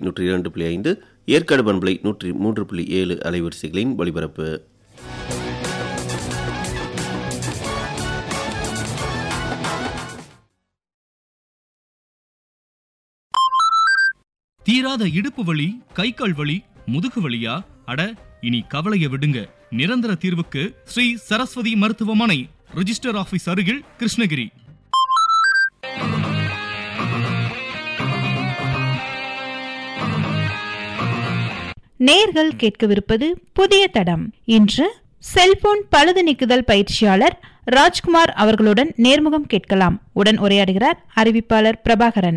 நூற்றி இரண்டு புள்ளி ஐந்து ஏற்காடு பண்பலை நூற்றி மூன்று புள்ளி ஏழு அலைவரிசைகளின் ஒளிபரப்பு தீராத இடுப்பு வலி கை கால் வலி முதுகு வலியா அட இனி கவலைய விடுங்க நிரந்தர தீர்வுக்கு ஸ்ரீ சரஸ்வதி மருத்துவமனை ரிஜிஸ்டர் ஆபீஸ் அருகில் கிருஷ்ணகிரி நேர்கள் கேட்கவிருப்பது புதிய தடம் இன்று செல்போன் பழுது நீக்குதல் பயிற்சியாளர் ராஜ்குமார் அவர்களுடன் நேர்முகம் கேட்கலாம் உடன் உரையாடுகிறார் அறிவிப்பாளர் பிரபாகரன்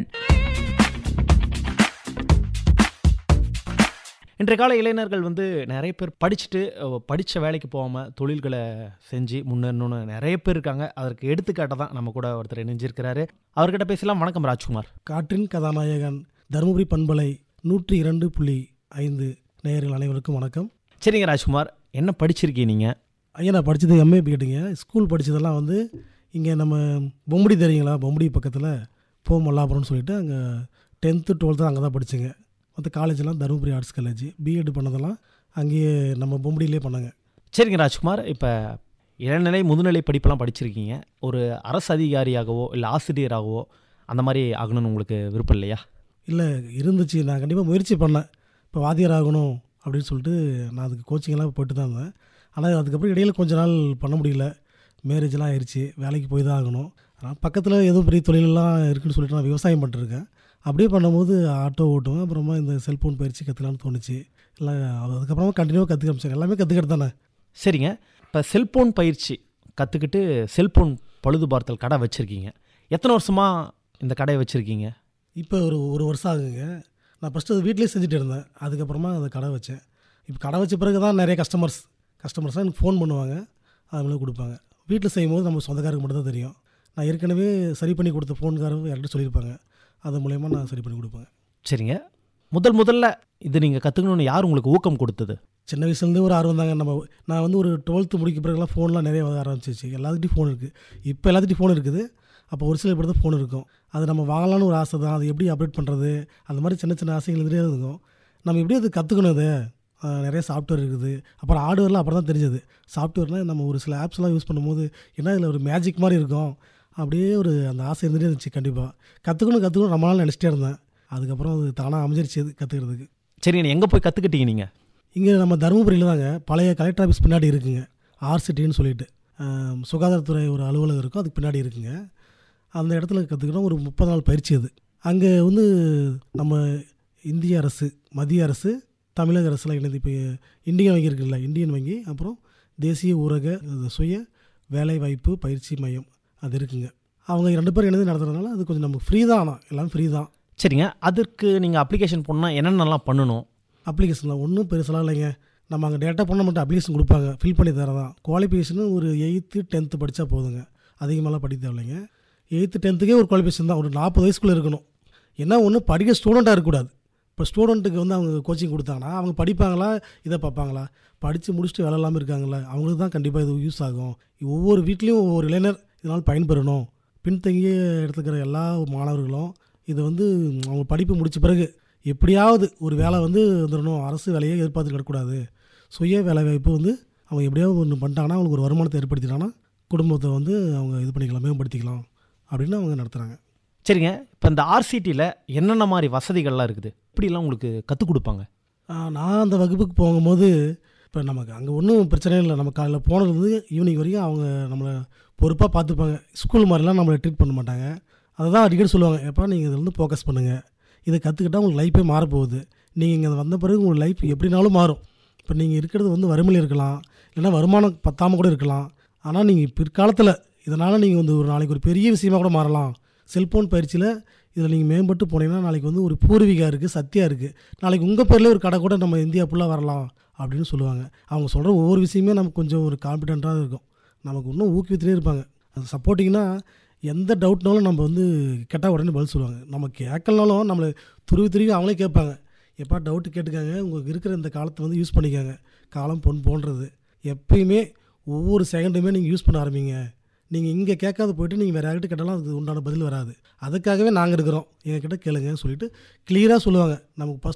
இன்றைய கால இளைஞர்கள் வந்து நிறைய பேர் படிச்சுட்டு அஹ், படிச்ச வேலைக்கு போகாமல் தொழில்களை செஞ்சு முன்னேறணும்னு நிறைய பேர் இருக்காங்க அதற்கு எடுத்துக்காட்ட தான் நம்ம கூட ஒருத்தர் இணைஞ்சிருக்கிறாரு அவர்கிட்ட பேசலாம் வணக்கம் ராஜ்குமார் காற்றின் கதாநாயகன் தருமபுரி பண்பலை நூற்றி இரண்டு புள்ளி ஐந்து நேயர்கள் அனைவருக்கும் வணக்கம் சரிங்க ராஜ்குமார் என்ன படிச்சிருக்கீங்க நீங்கள் ஐயா நான் படித்தது எம்ஏ பிஎட்டுங்க ஸ்கூல் படித்ததெல்லாம் வந்து இங்கே நம்ம பொம்படி தெரியுங்களா பொம்படி பக்கத்தில் போ மல்லாபுரம்னு சொல்லிட்டு அங்கே டென்த்து டுவெல்த்து அங்கே தான் படித்தேங்க மற்ற காலேஜெல்லாம் தருமபுரி ஆர்ட்ஸ் காலேஜ் பிஎட் பண்ணதெல்லாம் அங்கேயே நம்ம பொம்படியிலே பண்ணாங்க சரிங்க ராஜ்குமார் இப்போ இளநிலை முதுநிலை படிப்பெல்லாம் படிச்சிருக்கீங்க ஒரு அரசு அதிகாரியாகவோ இல்லை ஆசிரியராகவோ அந்த மாதிரி ஆகணும்னு உங்களுக்கு விருப்பம் இல்லையா இல்லை இருந்துச்சு நான் கண்டிப்பாக முயற்சி பண்ணேன் இப்போ வாத்தியார் ஆகணும் அப்படின்னு சொல்லிட்டு நான் அதுக்கு கோச்சிங்கெல்லாம் போயிட்டு தான் இருந்தேன் ஆனால் அதுக்கப்புறம் இடையில கொஞ்ச நாள் பண்ண முடியல மேரேஜெலாம் ஆயிடுச்சு வேலைக்கு போய் தான் ஆகணும் ஆனால் பக்கத்தில் எதுவும் பெரிய தொழிலெல்லாம் இருக்குன்னு சொல்லிட்டு நான் விவசாயம் பண்ணிட்டுருக்கேன் அப்படியே பண்ணும்போது ஆட்டோ ஓட்டுவேன் அப்புறமா இந்த செல்ஃபோன் பயிற்சி கற்றுக்கலான்னு தோணுச்சு இல்லை அதுக்கப்புறமா கண்டினியூவாக கற்றுக்க ஆரம்பிச்சேன் எல்லாமே கற்றுக்கிட்டு தானே சரிங்க இப்போ செல்போன் பயிற்சி கற்றுக்கிட்டு செல்போன் பழுது பார்த்தல் கடை வச்சுருக்கீங்க எத்தனை வருஷமாக இந்த கடையை வச்சுருக்கீங்க இப்போ ஒரு ஒரு வருஷம் ஆகுங்க நான் ஃபஸ்ட்டு அது வீட்டிலே செஞ்சுட்டு இருந்தேன் அதுக்கப்புறமா அதை கடை வச்சேன் இப்போ கடை வச்ச பிறகு தான் நிறைய கஸ்டமர்ஸ் கஸ்டமர்ஸ்லாம் எனக்கு ஃபோன் பண்ணுவாங்க அது மாதிரி கொடுப்பாங்க வீட்டில் செய்யும்போது நம்ம சொந்தக்காரருக்கு மட்டும் தான் தெரியும் நான் ஏற்கனவே சரி பண்ணி கொடுத்த ஃபோன்காரங்க யார்கிட்ட சொல்லியிருப்பாங்க அது மூலயமா நான் சரி பண்ணி கொடுப்பேன் சரிங்க முதல் முதல்ல இது நீங்கள் கற்றுக்கணுன்னு யார் உங்களுக்கு ஊக்கம் கொடுத்தது சின்ன வயசுலேருந்தே ஒரு ஆர்வம் தாங்க நம்ம நான் வந்து ஒரு டுவெல்த்து முடிக்க பிறகுலாம் ஃபோன்லாம் நிறைய வர ஆரம்பிச்சிச்சு எல்லாத்துக்கிட்டையும் ஃபோன் இருக்குது இப்போ எல்லாத்துட்டையும் ஃபோன் இருக்குது அப்போ ஒரு சில பேர் தான் ஃபோன் இருக்கும் அது நம்ம வாங்கலாம்னு ஒரு ஆசை தான் அது எப்படி அப்டேட் பண்ணுறது அந்த மாதிரி சின்ன சின்ன ஆசைகள் இருந்துகிட்டே இருக்கும் நம்ம எப்படி அது கற்றுக்கணும் அது அஹ் நிறைய சாஃப்ட்வேர் இருக்குது அப்புறம் ஹார்ட்வேர்லாம் அப்புறம் தான் தெரிஞ்சது சாஃப்ட்வேர்னால் நம்ம ஒரு சில ஆப்ஸ்லாம் யூஸ் பண்ணும்போது என்ன இதில் ஒரு மேஜிக் மாதிரி இருக்கும் அப்படியே ஒரு அந்த ஆசை இருந்துகிட்டே இருந்துச்சு கண்டிப்பாக கற்றுக்கணும் கற்றுக்கணும் ரொம்ப நாள் நினச்சிட்டே இருந்தேன் அதுக்கப்புறம் அது தானாக அமைஞ்சிருச்சு அது கற்றுக்கிறதுக்கு சரிங்க எங்கே போய் கற்றுக்கிட்டீங்க நீங்கள் இங்கே நம்ம தருமபுரியில் தாங்க பழைய கலெக்டர் ஆஃபீஸ் பின்னாடி இருக்குங்க ஆர்சிட்டின்னு சொல்லிட்டு ஆம், சுகாதாரத்துறை ஒரு அலுவலகம் இருக்கும் அதுக்கு பின்னாடி இருக்குங்க அந்த இடத்துல கற்றுக்கிட்டோம் ஒரு முப்பது நாள் பயிற்சி அது அங்கே வந்து நம்ம இந்திய அரசு மத்திய அரசு தமிழக அரசுலாம் இணைந்து இப்போ இந்தியன் வங்கி இருக்குல்ல இந்தியன் வங்கி அப்புறம் தேசிய ஊரக இது சுய வேலைவாய்ப்பு பயிற்சி மையம் அது இருக்குங்க அவங்க ரெண்டு பேரும் இணைந்து நடத்துறதுனால அது கொஞ்சம் நமக்கு ஃப்ரீ தான் ஆனால் எல்லாம் ஃப்ரீ தான் சரிங்க அதற்கு நீங்கள் அப்ளிகேஷன் பண்ணால் என்னென்னலாம் பண்ணணும் அப்ளிகேஷனில் ஒன்றும் பெருசெல்லாம் இல்லைங்க நம்ம அங்கே டேட்டா பண்ண மட்டும் அப்ளிகேஷன் கொடுப்பாங்க ஃபில் பண்ணி தரதான் குவாலிஃபிகேஷனு ஒரு எயித்து டென்த்து படித்தா போதுங்க அதிகமாகலாம் படிக்க தேவையில்லைங்க எயித்து டென்த்துக்கே ஒரு குவாலிஃபிகேஷன் தான் ஒரு நாற்பது வயசுக்குள்ளே இருக்கணும் என்ன ஒன்று படிக்க ஸ்டூடெண்ட்டாக இருக்கக்கூடாது இப்போ ஸ்டூடெண்ட்டுக்கு வந்து அவங்க கோச்சிங் கொடுத்தாங்கன்னா அவங்க படிப்பாங்களா இதை பார்ப்பாங்களா படித்து முடிச்சுட்டு வேலை இல்லாமல் இருக்காங்களா அவங்களுக்கு தான் கண்டிப்பாக இது யூஸ் ஆகும் ஒவ்வொரு வீட்லேயும் ஒவ்வொரு இளைஞர் இதனால் பயன்பெறணும் பின்தங்கிய இடத்துக்கிற எல்லா மாணவர்களும் இதை வந்து அவங்க படிப்பு முடித்த பிறகு எப்படியாவது ஒரு வேலை வந்து வந்துடணும் அரசு வேலையை எதிர்பார்த்து கிடக்கூடாது சுய வேலைவாய்ப்பு வந்து அவங்க எப்படியாவது ஒன்று பண்ணிட்டாங்கன்னா அவங்களுக்கு ஒரு வருமானத்தை ஏற்படுத்திட்டாங்கன்னா குடும்பத்தை வந்து அவங்க இது பண்ணிக்கலாம் மேம்படுத்திக்கலாம் அப்படின்னு அவங்க நடத்துகிறாங்க சரிங்க இப்போ இந்த ஆர்சிடியில் என்னென்ன மாதிரி வசதிகள்லாம் இருக்குது இப்படிலாம் உங்களுக்கு கற்றுக் கொடுப்பாங்க ஆஹ் நான் அந்த வகுப்புக்கு போகும்போது இப்போ நமக்கு அங்கே ஒன்றும் பிரச்சனை இல்லை நம்ம காலையில் போனதுலேருந்து ஈவினிங் வரைக்கும் அவங்க நம்மளை பொறுப்பாக பார்த்துப்பாங்க ஸ்கூல் மாதிரிலாம் நம்மளை ட்ரீட் பண்ண மாட்டாங்க அதை தான் அடிக்கடி சொல்லுவாங்க எப்போ நீங்கள் இதில் வந்து ஃபோக்கஸ் பண்ணுங்கள் இதை கற்றுக்கிட்டா உங்களுக்கு லைஃபே மாறப்போகுது நீங்கள் இங்கே வந்த பிறகு உங்கள் லைஃப் எப்படினாலும் மாறும் இப்போ நீங்கள் இருக்கிறது வந்து வறுமையில் இருக்கலாம் இல்லைன்னா வருமானம் பத்தாமல் கூட இருக்கலாம் ஆனால் நீங்கள் பிற்காலத்தில் இதனால் நீங்கள் வந்து ஒரு நாளைக்கு ஒரு பெரிய விஷயமா கூட மாறலாம் செல்ஃபோன் பயிற்சியில் இதில் நீங்கள் மேம்பட்டு போனீங்கன்னா நாளைக்கு வந்து ஒரு பூர்வீகா இருக்குது சத்யா இருக்குது நாளைக்கு உங்கள் பேர்லேயே ஒரு கடை கூட நம்ம இந்தியா ஃபுல்லாக வரலாம் அப்படின்னு சொல்லுவாங்க அவங்க சொல்கிற ஒவ்வொரு விஷயமே நமக்கு கொஞ்சம் ஒரு கான்ஃபிடென்ட்டாக இருக்கும் நமக்கு இன்னும் ஊக்குவித்துட்டே இருப்பாங்க அது சப்போர்ட்டிங்னா எந்த டவுட்னாலும் நம்ம வந்து கேட்டால் உடனே பதில் சொல்லுவாங்க நம்ம கேட்கலனாலும் நம்மளை துருவி துருவி அவங்களே கேட்பாங்க எப்பா டவுட்டு கேட்டுக்காங்க உங்களுக்கு இருக்கிற இந்த காலத்தை வந்து யூஸ் பண்ணிக்காங்க காலம் பொன் போன்றது எப்பயுமே ஒவ்வொரு செகண்டுமே நீங்கள் யூஸ் பண்ண ஆரம்பிங்க நீங்கள் இங்கே கேட்காத போயிட்டு நீங்கள் வேறு யார்கிட்ட கேட்டாலும் அதுக்கு உண்டான பதில் வராது அதுக்காகவே நாங்கள் இருக்கிறோம் எங்ககிட்ட கேளுங்கன்னு சொல்லிட்டு கிளியராக சொல்லுவாங்க நமக்கு ஃபஸ்ட்